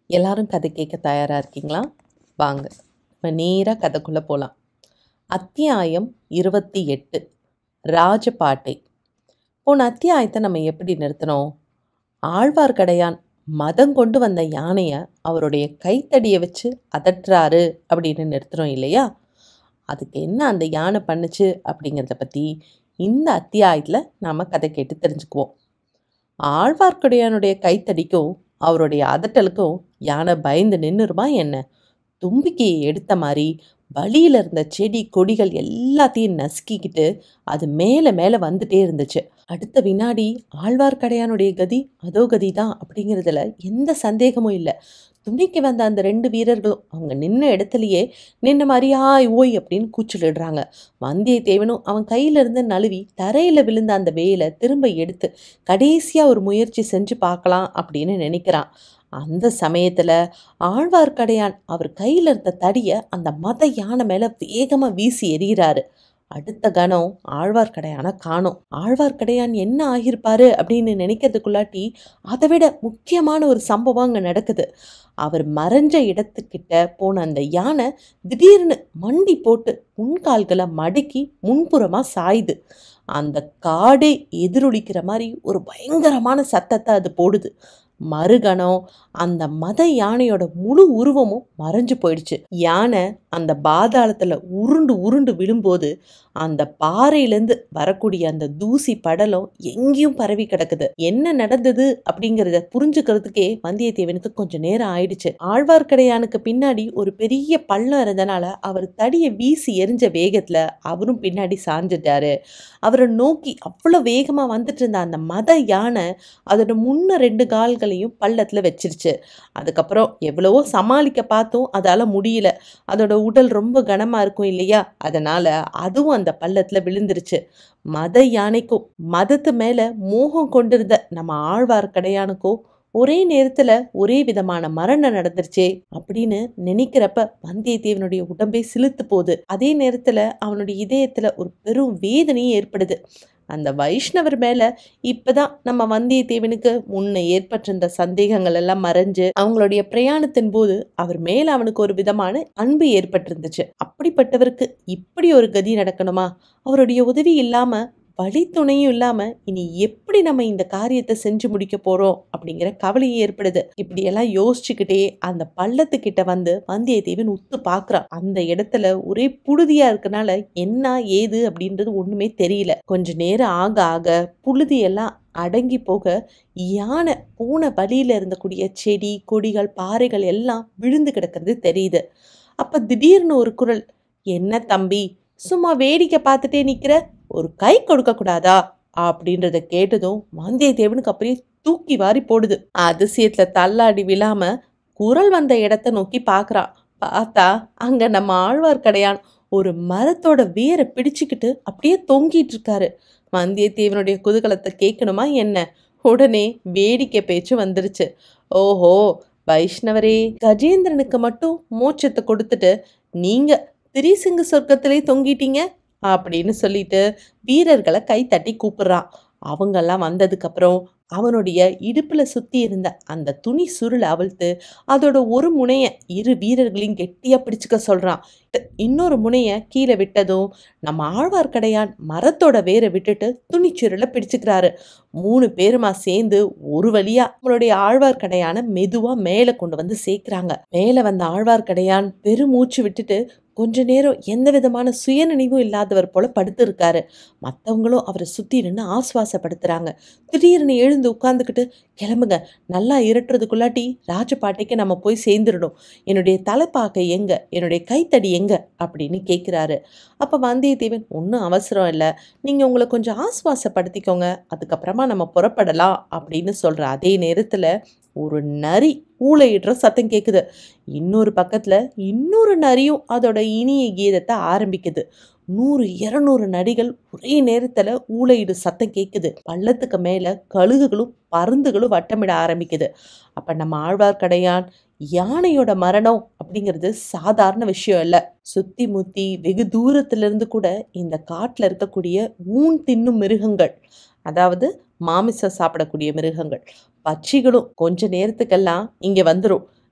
எல்லாரும் கதை கேட்க தயாராக இருக்கீங்களா வாங்க இப்போ நேராக கதைக்குள்ளே போகலாம் அத்தியாயம் இருபத்தி எட்டு ராஜபாட்டை போன அத்தியாயத்தை நம்ம எப்படி நிறுத்தினோம் ஆழ்வார்க்கடையான் மதம் கொண்டு வந்த யானையை அவருடைய கைத்தடியை வச்சு அதட்டுறாரு அப்படின்னு நிறுத்தினோம் இல்லையா அதுக்கு என்ன அந்த யானை பண்ணுச்சு அப்படிங்கிறத பற்றி இந்த அத்தியாயத்தில் நாம் கதை கேட்டு தெரிஞ்சுக்குவோம் ஆழ்வார்க்கடையானுடைய கைத்தடிக்கும் அவருடைய அதட்டலுக்கும் யானை பயந்து நின்றுருமா என்ன தும்பிக்கையை எடுத்த மாதிரி வழியில் இருந்த செடி கொடிகள் எல்லாத்தையும் நசுக்கிக்கிட்டு அது மேலே மேலே வந்துட்டே இருந்துச்சு அடுத்த வினாடி ஆழ்வார்க்கடையானுடைய கதி அதோ கதி தான் அப்படிங்கிறதுல எந்த சந்தேகமும் இல்லை துணைக்கு வந்த அந்த ரெண்டு வீரர்களும் அவங்க நின்ன இடத்துலையே நின்ன மாதிரி ஆய் ஓய் அப்படின்னு கூச்சலிடுறாங்க வந்தியத்தேவனும் அவன் கையிலிருந்து நழுவி தரையில் விழுந்த அந்த வேலை திரும்ப எடுத்து கடைசியாக ஒரு முயற்சி செஞ்சு பார்க்கலாம் அப்படின்னு நினைக்கிறான் அந்த சமயத்தில் ஆழ்வார்க்கடையான் அவர் கையில் இருந்த தடியை அந்த மத யானை மேலே வேகமாக வீசி எறிகிறாரு அடுத்த கணம் ஆழ்வார்க்கடையான காணோம் ஆழ்வார்க்கடையான் என்ன ஆகியிருப்பாரு அப்படின்னு நினைக்கிறதுக்குள்ளாட்டி அதை விட முக்கியமான ஒரு சம்பவம் அங்கே நடக்குது அவர் மறைஞ்ச இடத்துக்கிட்ட போன அந்த யானை திடீர்னு மண்டி போட்டு முன்கால்களை மடக்கி முன்புறமாக சாயுது அந்த காடே எதிரொலிக்கிற மாதிரி ஒரு பயங்கரமான சத்தத்தை அது போடுது மறுகணம் அந்த மத யானையோட முழு உருவமும் மறைஞ்சு போயிடுச்சு யானை அந்த பாதாளத்தில் உருண்டு உருண்டு விழும்போது அந்த பாறையிலேருந்து வரக்கூடிய அந்த தூசி படலம் எங்கேயும் பரவி கிடக்குது என்ன நடந்தது அப்படிங்கிறத புரிஞ்சுக்கிறதுக்கே வந்தியத்தேவனுக்கு கொஞ்சம் நேரம் ஆயிடுச்சு ஆழ்வார்க்கடையானுக்கு பின்னாடி ஒரு பெரிய பள்ளம் இருந்தனால அவர் தடியை வீசி எரிஞ்ச வேகத்தில் அவரும் பின்னாடி சாஞ்சிட்டாரு அவரை நோக்கி அவ்வளோ வேகமாக வந்துட்டு இருந்த அந்த மத யானை அதோட முன்ன ரெண்டு கால்களையும் பள்ளத்தில் வச்சிருச்சு அதுக்கப்புறம் எவ்வளவோ சமாளிக்க பார்த்தும் அதால் முடியல அதோட உடல் ரொம்ப கனமாக இருக்கும் இல்லையா அதனால் அதுவும் அந்த பள்ளத்தில் விழுந்துருச்சு மத யானைக்கும் மதத்து மேலே மோகம் கொண்டிருந்த நம்ம ஆழ்வார்க்கடையானுக்கும் ஒரே நேரத்தில் ஒரே விதமான மரணம் நடந்துருச்சே அப்படின்னு நினைக்கிறப்ப வந்தியத்தேவனுடைய உடம்பே சிலுத்து போகுது அதே நேரத்தில் அவனுடைய இதயத்தில் ஒரு பெரும் வேதனையும் ஏற்படுது அந்த வைஷ்ணவர் மேலே இப்பதான் நம்ம வந்தியத்தேவனுக்கு முன்ன ஏற்பட்டிருந்த சந்தேகங்கள் எல்லாம் மறைஞ்சு அவங்களுடைய பிரயாணத்தின் போது அவர் மேல அவனுக்கு ஒரு விதமான அன்பு ஏற்பட்டிருந்துச்சு அப்படிப்பட்டவருக்கு இப்படி ஒரு கதி நடக்கணுமா அவருடைய உதவி இல்லாம வழி துணையும் இல்லாம இனி எப்படி நம்ம இந்த காரியத்தை செஞ்சு முடிக்க போறோம் அப்படிங்கிற கவலையும் ஏற்படுது இப்படியெல்லாம் யோசிச்சுக்கிட்டே அந்த பள்ளத்துக்கிட்ட வந்து வந்தியத்தேவன் உத்து பார்க்கறான் அந்த இடத்துல ஒரே புழுதியா இருக்கனால என்ன ஏது அப்படின்றது ஒண்ணுமே தெரியல கொஞ்ச நேரம் ஆக ஆக புழுதி எல்லாம் அடங்கி போக யானை போன வழியில இருந்தக்கூடிய செடி கொடிகள் பாறைகள் எல்லாம் விழுந்து கிடக்கிறது தெரியுது அப்ப திடீர்னு ஒரு குரல் என்ன தம்பி சும்மா வேடிக்கை பார்த்துட்டே நிக்கிற ஒரு கை கொடுக்க கூடாதா அப்படின்றத கேட்டதும் வந்தியத்தேவனுக்கு அப்படியே தூக்கி வாரி போடுது அதிசயத்துல தள்ளாடி விழாம குரல் வந்த இடத்த நோக்கி பார்க்கறான் பார்த்தா அங்க நம்ம ஆழ்வார்க்கடையான் ஒரு மரத்தோட வேரை பிடிச்சுக்கிட்டு அப்படியே தொங்கிட்டு இருக்காரு வந்தியத்தேவனுடைய குதூகலத்தை கேட்கணுமா என்ன உடனே வேடிக்கை பேச்சு வந்துருச்சு ஓஹோ வைஷ்ணவரே கஜேந்திரனுக்கு மட்டும் மோட்சத்தை கொடுத்துட்டு நீங்க திரிசிங்க சொர்க்கத்திலே தொங்கிட்டீங்க அப்படின்னு சொல்லிட்டு வீரர்களை கை தட்டி கூப்பிடுறான் அவங்கெல்லாம் வந்ததுக்கப்புறம் அவனுடைய இடுப்புல சுத்தி இருந்த அந்த துணி சுருளை அவிழ்த்து அதோட ஒரு முனைய இரு வீரர்களையும் கெட்டியா பிடிச்சுக்க சொல்றான் இன்னொரு முனைய கீழே விட்டதும் நம்ம ஆழ்வார்க்கடையான் மரத்தோட வேரை விட்டுட்டு துணிச்சுருளை பிடிச்சுக்கிறாரு மூணு பேருமா சேர்ந்து ஒரு வழியா நம்மளுடைய ஆழ்வார்க்கடையான மெதுவா மேலே கொண்டு வந்து சேர்க்கிறாங்க மேலே வந்த ஆழ்வார்க்கடையான் பெருமூச்சு விட்டுட்டு கொஞ்ச நேரம் எந்த விதமான சுயநினைவும் இல்லாதவர் போல படுத்து இருக்காரு மற்றவங்களும் அவரை சுற்றி நின்று ஆசுவாசப்படுத்துறாங்க திடீர்னு எழுந்து உட்காந்துக்கிட்டு கிளம்புங்க நல்லா இருட்டுறதுக்குள்ளாட்டி ராஜபாட்டைக்கு நம்ம போய் சேர்ந்துடணும் என்னுடைய தலைப்பாக்கை எங்க என்னுடைய கைத்தடி எங்க அப்படின்னு கேட்குறாரு அப்போ வந்தியத்தேவன் ஒன்றும் அவசரம் இல்லை நீங்கள் உங்களை கொஞ்சம் ஆசுவாசப்படுத்திக்கோங்க அதுக்கப்புறமா நம்ம புறப்படலாம் அப்படின்னு சொல்கிற அதே நேரத்தில் ஒரு நரி ஊளையிடுற சத்தம் கேட்குது இன்னொரு பக்கத்தில் இன்னொரு நரியும் அதோட இனிய கீதத்தை ஆரம்பிக்குது நூறு இரநூறு நரிகள் ஒரே நேரத்தில் ஊளையிடு சத்தம் கேட்குது பள்ளத்துக்கு மேலே கழுகுகளும் பருந்துகளும் வட்டமிட ஆரம்பிக்குது அப்போ நம்ம ஆழ்வார்க்கடையான் யானையோட மரணம் அப்படிங்கிறது சாதாரண விஷயம் இல்லை சுத்தி முத்தி வெகு தூரத்திலிருந்து கூட இந்த காட்டில் இருக்கக்கூடிய ஊன் தின்னும் மிருகங்கள் அதாவது மாமிசம் சாப்பிடக்கூடிய மிருகங்கள் பட்சிகளும் கொஞ்ச நேரத்துக்கெல்லாம் இங்கே வந்துடும்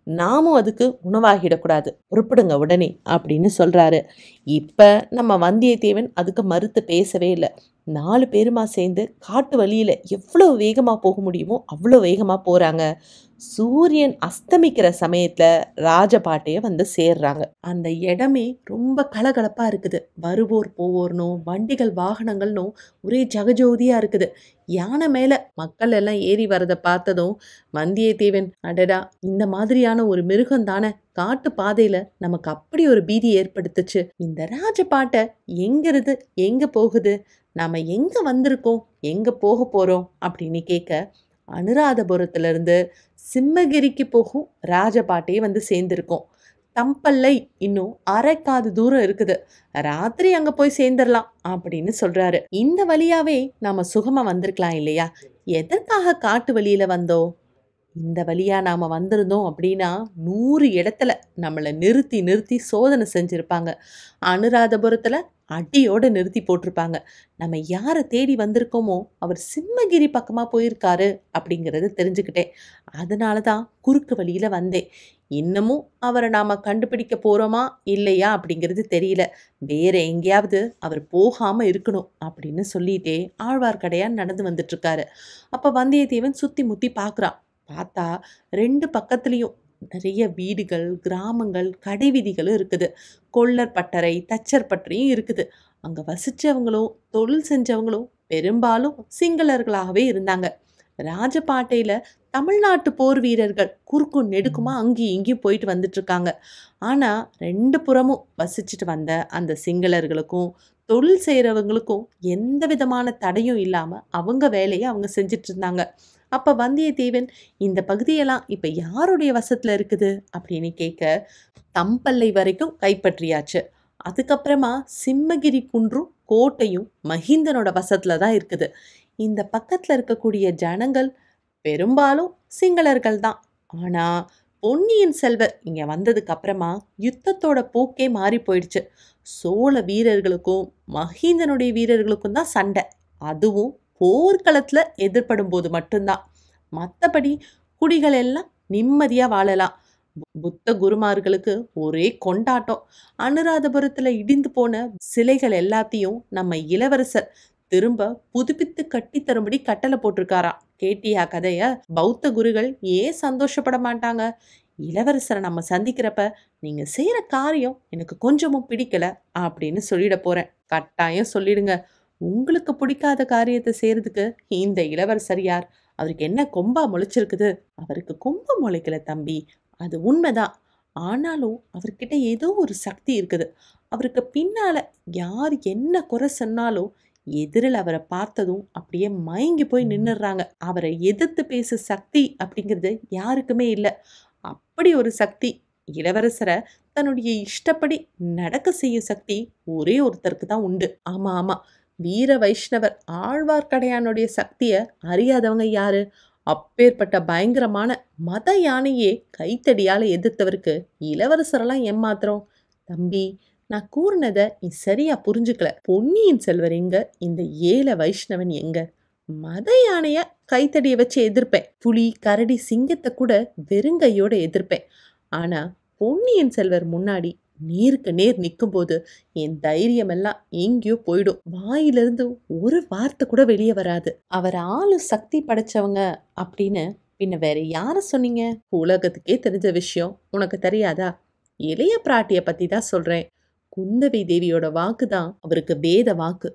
நாமும் அதுக்கு உணவாகிடக்கூடாது புறப்படுங்க உடனே அப்படின்னு சொல்கிறாரு இப்போ நம்ம வந்தியத்தேவன் அதுக்கு மறுத்து பேசவே இல்லை நாலு பேருமா சேர்ந்து காட்டு வழியில் எவ்வளோ வேகமாக போக முடியுமோ அவ்வளோ வேகமாக போகிறாங்க சூரியன் அஸ்தமிக்கிற சமயத்தில் ராஜபாட்டையை வந்து சேர்றாங்க அந்த இடமே ரொம்ப கலகலப்பாக இருக்குது வருவோர் போவோர்னும் வண்டிகள் வாகனங்கள்னும் ஒரே ஜகஜோதியாக இருக்குது யானை மேலே மக்கள் எல்லாம் ஏறி வரதை பார்த்ததும் வந்தியத்தேவன் அடடா இந்த மாதிரியான ஒரு மிருகம் தானே காட்டு பாதையில் நமக்கு அப்படி ஒரு பீதி ஏற்படுத்துச்சு இந்த ராஜபாட்டை எங்கிருந்து எங்கே போகுது நாம் எங்கே வந்திருக்கோம் எங்கே போக போகிறோம் அப்படின்னு கேட்க அனுராதபுரத்துலேருந்து சிம்மகிரிக்கு போகும் ராஜபாட்டையே வந்து சேர்ந்துருக்கோம் தம்பல்லை இன்னும் அரைக்காது தூரம் இருக்குது ராத்திரி அங்கே போய் சேர்ந்துடலாம் அப்படின்னு சொல்கிறாரு இந்த வழியாவே நாம் சுகமாக வந்திருக்கலாம் இல்லையா எதற்காக காட்டு வழியில் வந்தோம் இந்த வழியா நாம் வந்திருந்தோம் அப்படின்னா நூறு இடத்துல நம்மளை நிறுத்தி நிறுத்தி சோதனை செஞ்சுருப்பாங்க அனுராதபுரத்தில் அடியோடு நிறுத்தி போட்டிருப்பாங்க நம்ம யாரை தேடி வந்திருக்கோமோ அவர் சிம்மகிரி பக்கமாக போயிருக்காரு அப்படிங்கிறத தெரிஞ்சுக்கிட்டேன் அதனால தான் குறுக்கு வழியில் வந்தேன் இன்னமும் அவரை நாம் கண்டுபிடிக்க போகிறோமா இல்லையா அப்படிங்கிறது தெரியல வேற எங்கேயாவது அவர் போகாமல் இருக்கணும் அப்படின்னு சொல்லிட்டே ஆழ்வார்க்கடையான் நடந்து வந்துட்டுருக்காரு அப்போ வந்தியத்தேவன் சுற்றி முற்றி பார்க்குறான் பார்த்தா ரெண்டு பக்கத்துலேயும் நிறைய வீடுகள் கிராமங்கள் கடை வீதிகளும் இருக்குது கொள்ளர் பட்டறை தச்சர் பட்டறையும் இருக்குது அங்கே வசித்தவங்களும் தொழில் செஞ்சவங்களும் பெரும்பாலும் சிங்களர்களாகவே இருந்தாங்க ராஜபாட்டையில் தமிழ்நாட்டு போர் வீரர்கள் குறுக்கும் நெடுக்குமா அங்கேயும் இங்கேயும் போயிட்டு வந்துட்டு இருக்காங்க ஆனால் ரெண்டு புறமும் வசிச்சுட்டு வந்த அந்த சிங்களர்களுக்கும் தொழில் செய்கிறவங்களுக்கும் எந்த விதமான தடையும் இல்லாமல் அவங்க வேலையை அவங்க செஞ்சுட்டு இருந்தாங்க அப்போ வந்தியத்தேவன் இந்த பகுதியெல்லாம் இப்போ யாருடைய வசத்தில் இருக்குது அப்படின்னு கேட்க தம்பல்லை வரைக்கும் கைப்பற்றியாச்சு அதுக்கப்புறமா சிம்மகிரி குன்றும் கோட்டையும் மஹிந்தனோட வசத்தில் தான் இருக்குது இந்த பக்கத்தில் இருக்கக்கூடிய ஜனங்கள் பெரும்பாலும் சிங்களர்கள் தான் ஆனால் பொன்னியின் செல்வர் இங்கே வந்ததுக்கு அப்புறமா யுத்தத்தோட போக்கே மாறி போயிடுச்சு சோழ வீரர்களுக்கும் மஹிந்தனுடைய வீரர்களுக்கும் தான் சண்டை அதுவும் போர்க்களத்தில் எதிர்படும் போது மட்டும்தான் மற்றபடி குடிகள் எல்லாம் நிம்மதியாக வாழலாம் பு- புத்த குருமார்களுக்கு ஒரே கொண்டாட்டம் அனுராதபுரத்தில் இடிந்து போன சிலைகள் எல்லாத்தையும் நம்ம இளவரசர் திரும்ப புதுப்பித்து கட்டி தரும்படி கட்டளை போட்டிருக்காராம் கேட்டியா கதைய பௌத்த குருகள் ஏன் சந்தோஷப்பட மாட்டாங்க இளவரசரை நம்ம சந்திக்கிறப்ப நீங்க செய்யற காரியம் எனக்கு கொஞ்சமும் பிடிக்கல அப்படின்னு சொல்லிட போறேன் கட்டாயம் சொல்லிடுங்க உங்களுக்கு பிடிக்காத காரியத்தை செய்யறதுக்கு இந்த இளவரசர் யார் அவருக்கு என்ன கொம்பா முளைச்சிருக்குது அவருக்கு கொம்பு முளைக்கல தம்பி அது உண்மைதான் ஆனாலும் அவர்கிட்ட ஏதோ ஒரு சக்தி இருக்குது அவருக்கு பின்னால யார் என்ன குறை சொன்னாலும் எதிரில் அவரை பார்த்ததும் அப்படியே மயங்கி போய் நின்னுடுறாங்க அவரை எதிர்த்து பேச சக்தி அப்படிங்கிறது யாருக்குமே இல்லை அப்படி ஒரு சக்தி இளவரசரை தன்னுடைய இஷ்டப்படி நடக்க செய்யும் சக்தி ஒரே ஒருத்தருக்கு தான் உண்டு ஆமா ஆமா வீர வைஷ்ணவர் ஆழ்வார்க்கடையானுடைய சக்தியை அறியாதவங்க யாரு அப்பேற்பட்ட பயங்கரமான மத யானையே கைத்தடியால எதிர்த்தவருக்கு இளவரசரெல்லாம் ஏமாத்திரம் தம்பி நான் கூறினதை நீ சரியா புரிஞ்சுக்கல பொன்னியின் செல்வர் எங்க இந்த ஏழை வைஷ்ணவன் எங்க மத யானைய கைத்தடியை வச்சு எதிர்ப்பேன் புலி கரடி சிங்கத்தை கூட வெறுங்கையோட எதிர்ப்பேன் ஆனா பொன்னியின் செல்வர் முன்னாடி நேருக்கு நேர் நிற்கும்போது என் தைரியம் எல்லாம் எங்கேயோ போயிடும் வாயிலிருந்து ஒரு வார்த்தை கூட வெளியே வராது அவர் ஆளு சக்தி படைச்சவங்க அப்படின்னு பின்ன வேற யார சொன்னீங்க உலகத்துக்கே தெரிஞ்ச விஷயம் உனக்கு தெரியாதா இளைய பிராட்டிய பத்தி தான் சொல்றேன் குந்தவை தேவியோட வாக்கு தான் அவருக்கு வேத வாக்கு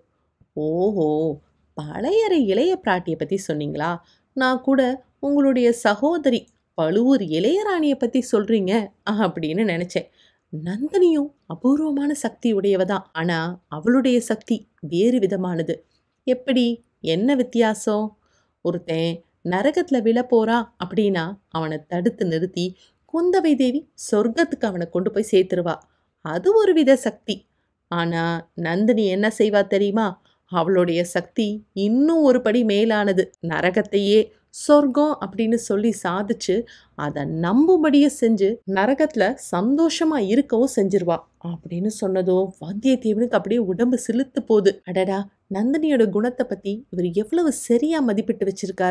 ஓஹோ பழையறை இளைய பிராட்டிய பத்தி சொன்னீங்களா நான் கூட உங்களுடைய சகோதரி பழுவூர் இளையராணிய பத்தி சொல்றீங்க அப்படின்னு நினைச்சேன் நந்தினியும் அபூர்வமான சக்தி உடையவ தான் ஆனா அவளுடைய சக்தி வேறு விதமானது எப்படி என்ன வித்தியாசம் ஒருத்தன் நரகத்துல விழ போறான் அப்படின்னா அவனை தடுத்து நிறுத்தி குந்தவை தேவி சொர்க்கத்துக்கு அவனை கொண்டு போய் சேர்த்துருவா அது ஒரு வித சக்தி ஆனா நந்தினி என்ன செய்வா தெரியுமா அவளுடைய சக்தி இன்னும் ஒரு படி மேலானது நரகத்தையே சொர்க்கம் அப்படின்னு சொல்லி சாதிச்சு அதை நம்பும்படியே செஞ்சு நரகத்துல சந்தோஷமா இருக்கவும் செஞ்சிருவா அப்படின்னு சொன்னதும் வந்தியத்தேவனுக்கு அப்படியே உடம்பு சிலுத்து போகுது அடடா நந்தினியோட குணத்தை பத்தி இவர் எவ்வளவு சரியா மதிப்பிட்டு வச்சிருக்காரு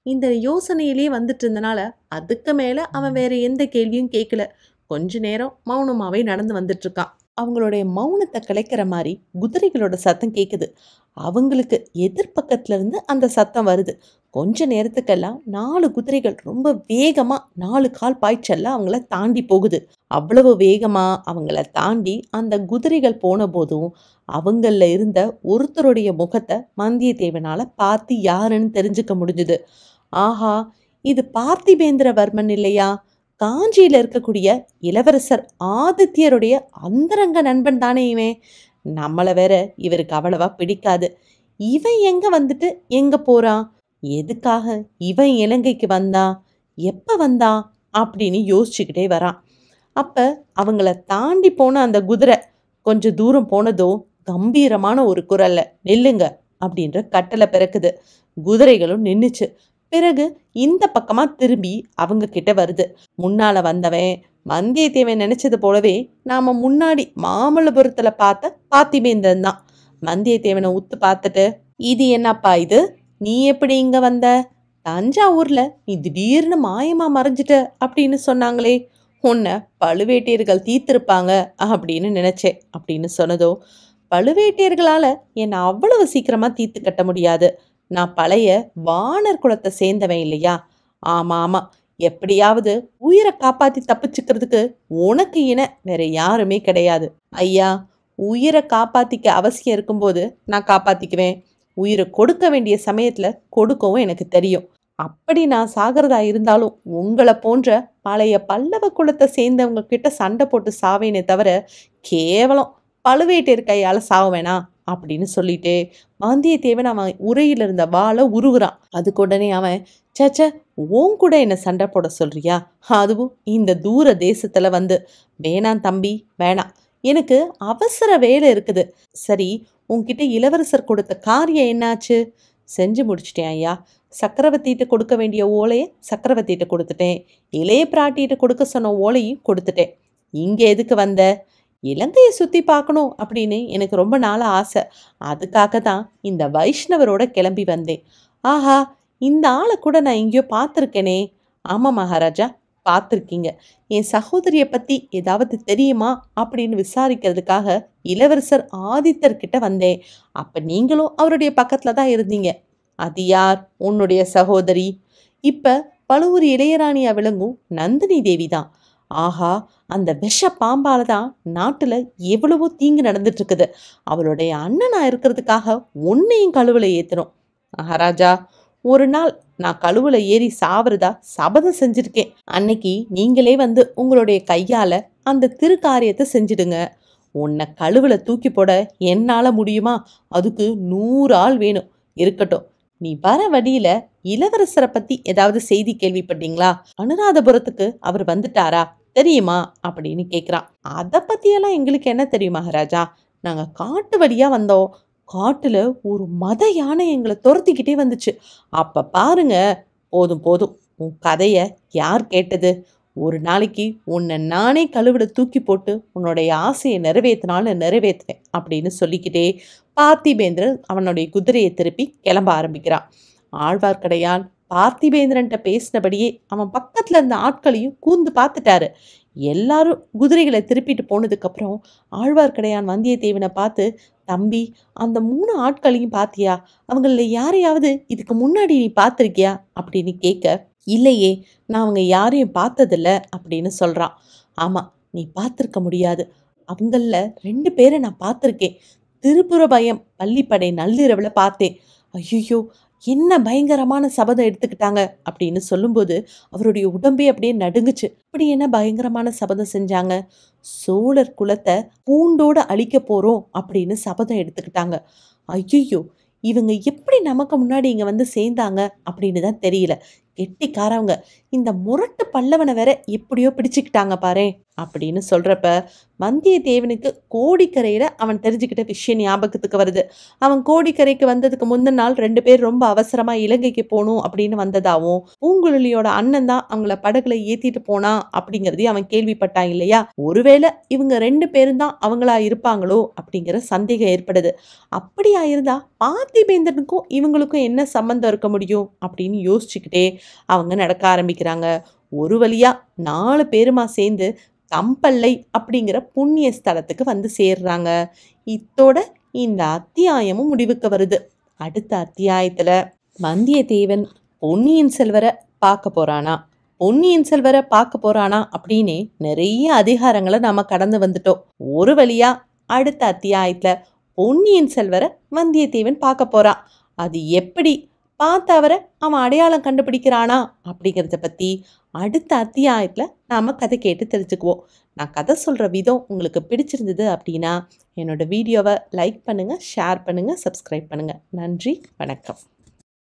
இந்த யோசனையிலே வந்துட்டு இருந்தனால அதுக்கு மேலே அவன் வேற எந்த கேள்வியும் கேட்கல கொஞ்ச நேரம் மௌனமாவே நடந்து வந்துட்டு இருக்கான் அவங்களுடைய மௌனத்தை கலைக்கிற மாதிரி குதிரைகளோட சத்தம் கேட்குது அவங்களுக்கு எதிர்பக்கத்துல இருந்து அந்த சத்தம் வருது கொஞ்ச நேரத்துக்கெல்லாம் நாலு குதிரைகள் ரொம்ப வேகமா நாலு கால் பாய்ச்சல்ல அவங்கள தாண்டி போகுது அவ்வளவு வேகமா அவங்கள தாண்டி அந்த குதிரைகள் போன போதும் அவங்கள இருந்த ஒருத்தருடைய முகத்தை வந்தியத்தேவனால பார்த்து யாருன்னு தெரிஞ்சுக்க முடிஞ்சுது ஆஹா இது பார்த்திபேந்திரவர்மன் இல்லையா காஞ்சியில இருக்கக்கூடிய இளவரசர் ஆதித்யருடைய அந்தரங்க நண்பன் தானே இவன் நம்மளை வேற இவருக்கு அவ்வளவா பிடிக்காது இவன் எங்க வந்துட்டு எங்க போறான் எதுக்காக இவன் இலங்கைக்கு வந்தான் எப்ப வந்தான் அப்படின்னு யோசிச்சுக்கிட்டே வரான் அப்ப அவங்கள தாண்டி போன அந்த குதிரை கொஞ்சம் தூரம் போனதோ கம்பீரமான ஒரு குரல்ல நில்லுங்க அப்படின்ற கட்டளை பிறக்குது குதிரைகளும் நின்னுச்சு பிறகு இந்த பக்கமா திரும்பி அவங்க கிட்ட வருது முன்னால வந்தவன் வந்தியத்தேவன் நினைச்சது போலவே நாம முன்னாடி மாமல்லபுரத்துல பார்த்த பார்த்திபேந்திரன் தான் வந்தியத்தேவனை உத்து பார்த்துட்டு இது என்னப்பா இது நீ எப்படி இங்க வந்த தஞ்சாவூர்ல நீ திடீர்னு மாயமா மறைஞ்சிட்ட அப்படின்னு சொன்னாங்களே உன்னை பழுவேட்டையர்கள் தீர்த்திருப்பாங்க அப்படின்னு நினைச்சேன் அப்படின்னு சொன்னதோ பழுவேட்டையர்களால என்னை அவ்வளவு சீக்கிரமா தீர்த்து கட்ட முடியாது நான் பழைய வானர் குலத்தை சேர்ந்தவன் இல்லையா ஆமா ஆமா எப்படியாவது உயிரை காப்பாத்தி தப்பிச்சுக்கிறதுக்கு உனக்கு இன வேற யாருமே கிடையாது ஐயா உயிரை காப்பாத்திக்க அவசியம் இருக்கும்போது நான் காப்பாத்திக்குவேன் உயிரை கொடுக்க வேண்டிய சமயத்துல கொடுக்கவும் எனக்கு தெரியும் அப்படி நான் சாகிறதா இருந்தாலும் உங்களை போன்ற பழைய பல்லவ குலத்தை சேர்ந்தவங்க கிட்ட சண்டை போட்டு சாவேனே தவிர கேவலம் பழுவேட்டையர் கையால சாவேனா அப்படின்னு சொல்லிட்டு வந்தியத்தேவன் அவன் உரையில இருந்த வாளை உருகுறான் அதுக்கு உடனே அவன் சச்ச உன் கூட என்ன சண்டை போட சொல்றியா அதுவும் இந்த தூர தேசத்துல வந்து வேணாம் தம்பி வேணாம் எனக்கு அவசர வேலை இருக்குது சரி உன்கிட்ட இளவரசர் கொடுத்த காரியம் என்னாச்சு செஞ்சு முடிச்சிட்டேன் ஐயா சக்கரவர்த்திகிட்ட கொடுக்க வேண்டிய ஓலையை சக்கரவர்த்திகிட்ட கொடுத்துட்டேன் இளைய பிராட்டிகிட்ட கொடுக்க சொன்ன ஓலையும் கொடுத்துட்டேன் இங்கே எதுக்கு வந்த இலங்கையை சுற்றி பார்க்கணும் அப்படின்னு எனக்கு ரொம்ப நாள் ஆசை அதுக்காக தான் இந்த வைஷ்ணவரோட கிளம்பி வந்தேன் ஆஹா இந்த ஆளை கூட நான் எங்கேயோ பார்த்துருக்கேனே ஆமாம் மகாராஜா பார்த்துருக்கீங்க என் சகோதரியை பற்றி ஏதாவது தெரியுமா அப்படின்னு விசாரிக்கிறதுக்காக இளவரசர் ஆதித்தர்கிட்ட வந்தேன் அப்போ நீங்களும் அவருடைய பக்கத்தில் தான் இருந்தீங்க அது யார் உன்னுடைய சகோதரி இப்போ பழுவூர் இளையராணியா விளங்கும் நந்தினி தேவி தான் ஆஹா அந்த விஷ பாம்பால தான் நாட்டில் எவ்வளவோ தீங்கு நடந்துட்டு இருக்குது அவளுடைய அண்ணனா இருக்கிறதுக்காக உன்னையும் கழுவுல ஏற்றணும் மகாராஜா ஒரு நாள் நான் கழுவுல ஏறி சாவறதா சபதம் செஞ்சிருக்கேன் அன்னைக்கு நீங்களே வந்து உங்களுடைய கையால அந்த திருக்காரியத்தை செஞ்சிடுங்க உன்னை கழுவுல தூக்கி போட என்னால முடியுமா அதுக்கு நூறு ஆள் வேணும் இருக்கட்டும் நீ வர வழியில இளவரசரை பத்தி ஏதாவது செய்தி கேள்விப்பட்டீங்களா அனுராதபுரத்துக்கு அவர் வந்துட்டாரா தெரியுமா அப்படின்னு கேக்குறான் அதை பத்தியெல்லாம் எங்களுக்கு என்ன தெரியும் மகாராஜா நாங்க காட்டு வழியா வந்தோம் காட்டுல ஒரு மத யானை எங்களை துரத்திக்கிட்டே வந்துச்சு அப்ப பாருங்க போதும் போதும் உன் கதைய யார் கேட்டது ஒரு நாளைக்கு உன்னை நானே கழுவிட தூக்கி போட்டு உன்னுடைய ஆசையை நிறைவேற்றினாலும் நிறைவேற்றுவேன் அப்படின்னு சொல்லிக்கிட்டே பார்த்திபேந்திரன் அவனுடைய குதிரையை திருப்பி கிளம்ப ஆரம்பிக்கிறான் ஆழ்வார்க்கடையான் பார்த்திபேந்திரன்ட்ட பேசினபடியே அவன் பக்கத்துல இருந்த ஆட்களையும் கூர்ந்து பார்த்துட்டாரு எல்லாரும் குதிரைகளை திருப்பிட்டு போனதுக்கப்புறம் ஆழ்வார்க்கடையான் வந்தியத்தேவனை பார்த்து தம்பி அந்த மூணு ஆட்களையும் பார்த்தியா அவங்கள யாரையாவது இதுக்கு முன்னாடி நீ பார்த்துருக்கியா அப்படின்னு கேட்க இல்லையே நான் அவங்க யாரையும் பார்த்ததில்ல அப்படின்னு சொல்கிறான் ஆமாம் நீ பார்த்துருக்க முடியாது அவங்கள ரெண்டு பேரை நான் பார்த்துருக்கேன் திருப்புறபயம் பள்ளிப்படை நள்ளிரவில் பார்த்தேன் ஐயோ என்ன பயங்கரமான சபதம் எடுத்துக்கிட்டாங்க அப்படின்னு சொல்லும்போது அவருடைய உடம்பே அப்படியே நடுங்குச்சு இப்படி என்ன பயங்கரமான சபதம் செஞ்சாங்க சோழர் குலத்தை பூண்டோட அழிக்க போறோம் அப்படின்னு சபதம் எடுத்துக்கிட்டாங்க ஐயோ இவங்க எப்படி நமக்கு முன்னாடி இங்க வந்து சேர்ந்தாங்க அப்படின்னு தான் தெரியல கெட்டிக்காரவங்க இந்த முரட்டு பல்லவனை வேற எப்படியோ பிடிச்சுக்கிட்டாங்க பாரே அப்படின்னு சொல்றப்ப வந்தியத்தேவனுக்கு கோடிக்கரையில அவன் தெரிஞ்சுக்கிட்ட விஷயம் ஞாபகத்துக்கு வருது அவன் கோடிக்கரைக்கு வந்ததுக்கு முந்தின நாள் ரெண்டு பேர் ரொம்ப அவசரமா இலங்கைக்கு போகணும் அப்படின்னு வந்ததாவும் பூங்குழலியோட அண்ணன் தான் அவங்கள படகுல ஏத்திட்டு போனா அப்படிங்கறதையும் அவன் கேள்விப்பட்டான் இல்லையா ஒருவேளை இவங்க ரெண்டு பேரும் தான் அவங்களா இருப்பாங்களோ அப்படிங்கிற சந்தேகம் ஏற்படுது அப்படியா இருந்தா பார்த்திபேந்திரனுக்கும் இவங்களுக்கும் என்ன சம்பந்தம் இருக்க முடியும் அப்படின்னு யோசிச்சுக்கிட்டே அவங்க நடக்க ஆரம்பிக்கிறாங்க ஒரு வழியா நாலு பேருமா சேர்ந்து கம்பல்லை அப்படிங்கிற புண்ணிய ஸ்தலத்துக்கு வந்து சேர்றாங்க இத்தோட இந்த அத்தியாயமும் முடிவுக்கு வருது அடுத்த அத்தியாயத்துல வந்தியத்தேவன் பொன்னியின் செல்வரை பார்க்க போறானா பொன்னியின் செல்வரை பார்க்க போறானா அப்படின்னு நிறைய அதிகாரங்களை நாம கடந்து வந்துட்டோம் ஒரு வழியா அடுத்த அத்தியாயத்துல பொன்னியின் செல்வரை வந்தியத்தேவன் பார்க்க போறான் அது எப்படி பார்த்து அவரை அவன் அடையாளம் கண்டுபிடிக்கிறானா அப்படிங்கிறத பற்றி அடுத்த அத்தியாயத்தில் நாம் கதை கேட்டு தெரிஞ்சுக்குவோம் நான் கதை சொல்கிற விதம் உங்களுக்கு பிடிச்சிருந்தது அப்படின்னா என்னோட வீடியோவை லைக் பண்ணுங்கள் ஷேர் பண்ணுங்கள் சப்ஸ்கிரைப் பண்ணுங்கள் நன்றி வணக்கம்